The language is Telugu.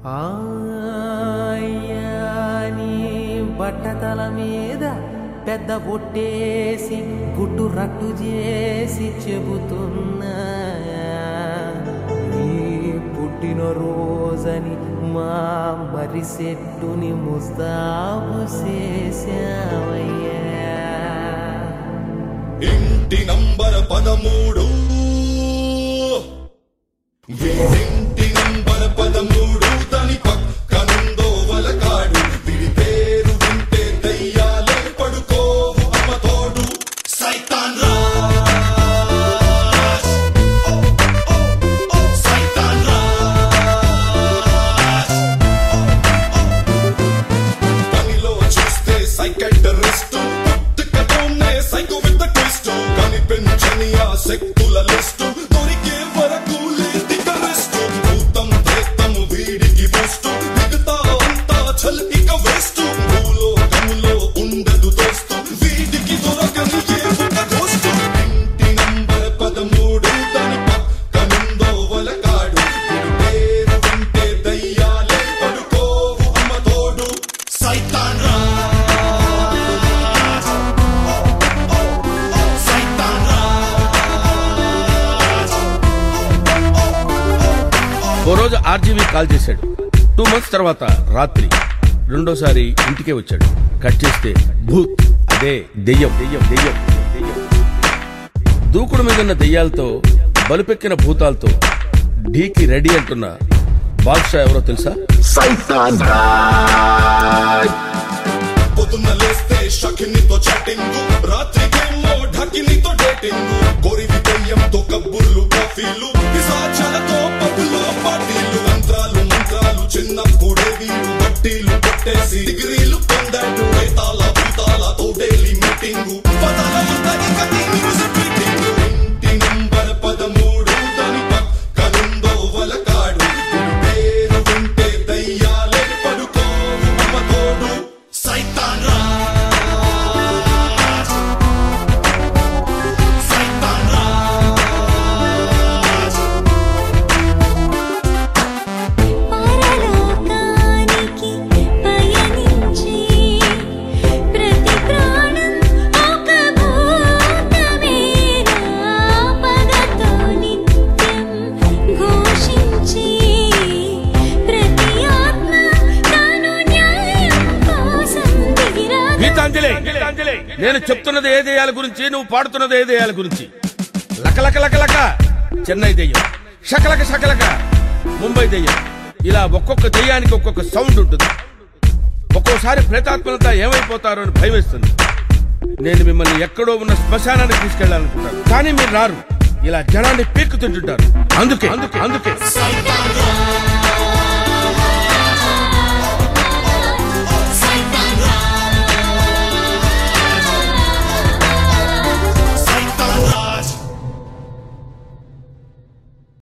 ఆయాని బట్టతల మీద పెద్ద బొట్టేసి గుట్టు రట్టు చేసి చెబుతున్నా నీ పుట్టిన రోజని మా మరి సెట్టుని ముస్తాబు చేసావయ్యా ఇంటి నంబర్ పదమూడు ఇంటి నంబర్ పదమూడు దాని పక్కనుందో వలకాడు విడి పేరు వింటే దయ్యాలే పడుకోవు అమ్మ తోడు సైతాన్ రాజ్ ఓ, ఓ, ఓ, సైతాన్ రాజ్ పనిలో చూస్తే సైకట్రిస్ట్ పుట్టుకతోనే సైకో విత్ ట్విస్ట్ కనిపించని ఆ శక్తుల లిస్టు దొరికే వరకు లేదిక రెస్ట్ భూతం ప్రేతము వీడికి బెస్ట్ మిగతా అంతా చల్ ఇక వేస్ట్ భూలోకములో ఉండదు దోస్తు వీడికి దొరకని ఏ ఒక దోస్తు ఇంటి నంబర్ పదమూడు దాని పక్కనుందో వలకాడు వీడి పేరు వింటే దయ్యాలే పడుకోవు అమ్మ తోడు సైతాన్ రాజ్ ఓ, ఓ, ఓ, సైతాన్ రాజ్ ఓ రోజు ఆర్జీవి కాల్ చేశాడు టూ మంత్స్ తర్వాత రాత్రి రెండోసారి ఇంటికే వచ్చాడు కట్ చేస్తే భూత్ అదే దెయ్యం దెయ్యం దెయ్యం దెయ్యం దూకుడు మీదున్న దెయ్యాలతో బలుపెక్కిన భూతాలతో ఢీకి రెడీ అంటున్న బాద్షా ఎవరో తెలుసా Satan Raj. పొద్దున్న లేస్తే షకినితో చాటింగ్ రాత్రికేమో ఢకినితో డేటింగ్ కోరివి దెయ్యంతో కబ్బుర్లు కాఫీలు పిశాచాలతో పబ్బులో పార్టీలు మంత్రాలు మంత్రాలు చిన్నప్పుడే వీడు బట్టీలు కొట్టేసి డిగ్రీలు పొందాడు వేతాల భూతాలతో డైలీ మీటింగ్ పదాల యుద్ధానికి కట్టి మ్యూజిక్ మీటింగ్ ఇంటి నంబర్ పదమూడు దాని పక్కనుందో వలకాడు వీడి పేరు వింటే దయ్యాలే పడుకోవు అమ్మ తోడు సైతాన్ రాజ్ సైతాన్ రాజ్ పరలోకానికి పయనించి ప్రతి ప్రాణం ఒక భూతమేనా పగతో నిత్యం ఘోషించి ప్రతి ఆత్మ తాను న్యాయం కోసం దిగిరా గీతాంజలి నేను చెప్తున్నది ఏ దెయ్యాల గురించి నువ్వు పాడుతున్నది ఏ దెయ్యాల గురించి లకలక లకలక చెన్నై దెయ్యం షకలక షకలక ముంబై దెయ్యం ఇలా ఒక్కొక్క దెయ్యానికి ఒక్కొక్క సౌండ్ ఉంటుంది ఒక్కోసారి ప్రేతాత్మలంతా ఏమైపోతారో అని భయం వేస్తుంది నేను మిమ్మల్ని ఎక్కడో ఉన్న శ్మశానానికి తీసుకెళ్లాలనుకుంటాను కానీ మీరు రారు ఇలా జనాన్ని పీక్కు తింటుంటారు అందుకే అందుకే అందుకే సైతాన్